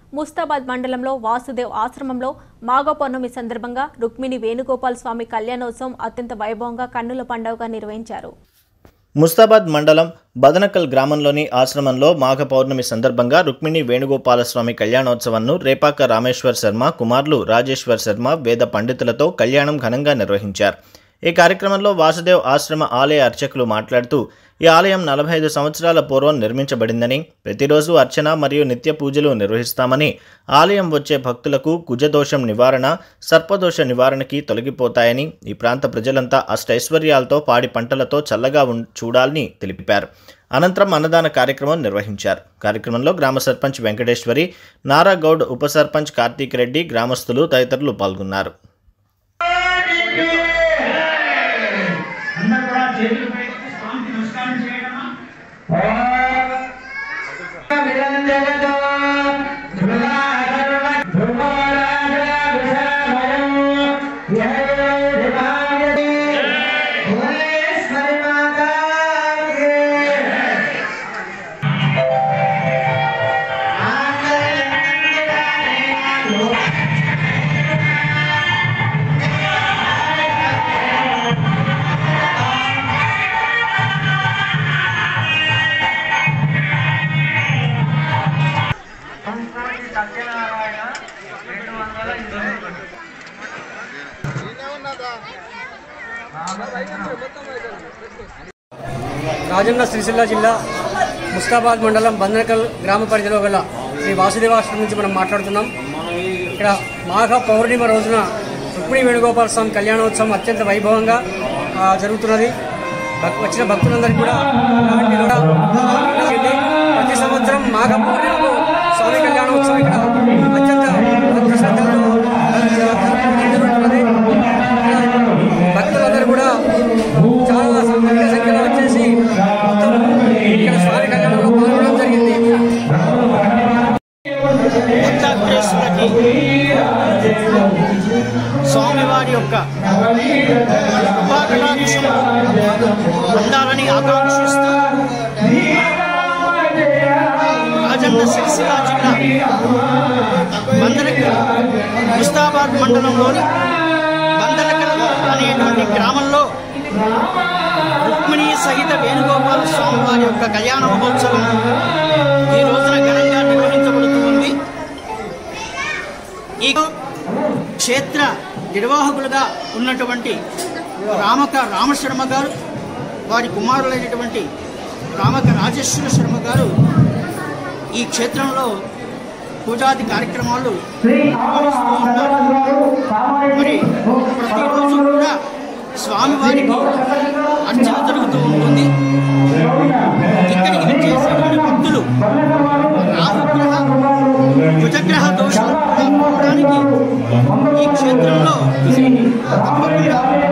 ముస్తాబాద్ మండలంలో వాసుదేవ్ ఆశ్రమంలో మాఘ పౌర్ణమి సందర్భంగా రుక్మిణి వేణుగోపాల్ స్వామి కళ్యాణోత్సవం అత్యంత వైభవంగా కన్నుల పండుగగా నిర్వహించారు ముస్తాబాద్ మండలం బదనకల్ గ్రామంలోని ఆశ్రమంలో మాఘ పౌర్ణమి సందర్భంగా రుక్మిణి వేణుగోపాలస్వామి కళ్యాణోత్సవాన్ని రేపాక రామేశ్వర్ శర్మ కుమారులు రాజేశ్వర్ శర్మ వేద పండితులతో కళ్యాణం ఘనంగా నిర్వహించారు ఈ కార్యక్రమంలో వాసుదేవ్ ఆశ్రమ ఆలయ అర్చకులు మాట్లాడుతూ ఈ ఆలయం నలభై ఐదు సంవత్సరాల పూర్వం నిర్మించబడిందని ప్రతిరోజు అర్చన మరియు నిత్య పూజలు నిర్వహిస్తామని ఆలయం వచ్చే భక్తులకు కుజదోషం నివారణ సర్పదోష నివారణకి తొలగిపోతాయని ఈ ప్రాంత ప్రజలంతా అష్టైశ్వర్యాలతో పాడి పంటలతో చల్లగా ఉం చూడాలని తెలిపారు అనంతరం అన్నదాన కార్యక్రమం నిర్వహించారు కార్యక్రమంలో గ్రామ సర్పంచ్ వెంకటేశ్వరి నారా గౌడ్ ఉప సర్పంచ్ కార్తీక్ రెడ్డి గ్రామస్తులు తదితరులు పాల్గొన్నారు అందరూ కూడా చేతులు పైకి స్వామికి నమస్కారం చేయడమా రాజన్న సిరిసిల్ల జిల్లా ముస్తాబాద్ మండలం బందనకల్ గ్రామ పరిధిలో గల శ్రీ వాసుదేవాశ్రమం నుంచి మనం మాట్లాడుతున్నాం ఇక్కడ మాఘ పౌర్ణిమ రోజున రుక్మిణి వేణుగోపాల స్వామి కళ్యాణోత్సవం అత్యంత వైభవంగా ఆ, జరుగుతున్నది భక్- వచ్చిన భక్తులందరికీ కూడా ఇలాంటి కూడా జరిగింది. ప్రతి సంవత్సరం మాఘ పౌర్ణిమకు స్వామి కళ్యాణోత్సవం ఇక్కడ అత్యంత భక్తి శ్రద్ధలతో జరుగుతున్నది. భక్తులందరూ కూడా చాలా సంఖ్య సంఖ్యలో వచ్చేసి మొత్తం ఇక్కడ స్వామి కళ్యాణంలో పాల్గొనడం జరిగింది భక్తాగ్రేసులకి స్వామివారి యొక్క కృపాకటాక్షము అందాలని ఆకాంక్షిస్తూ రాజన్న సిరిసిల్ల జిల్లా బందరకల్ ముస్తాబాద్ మండలంలోని బందరకల్ అనేటువంటి గ్రామంలో రుక్మిణి సహిత వేణుగోపాల స్వామి వారి యొక్క కళ్యాణ మహోత్సవం ఈ రోజున ఘనంగా నిర్వహించబడుతుంది ఈ క్షేత్ర నిర్వాహకులుగా ఉన్నటువంటి రామక రామశర్మ గారు వారి కుమారులైనటువంటి రామక రాజేశ్వర శర్మ గారు ఈ క్షేత్రంలో పూజాది కార్యక్రమాలు నిర్వహిస్తూ ఉన్నారు. మరి ప్రతిరోజు కూడా స్వామివారికి అర్చన జరుగుతూ ఉంటుంది ఇక్కడికి విచ్చేసేటువంటి భక్తులు రాహుగ్రహ కుజగ్రహ దోషాలు పోవడానికి ఈ క్షేత్రంలో తప్పకుండా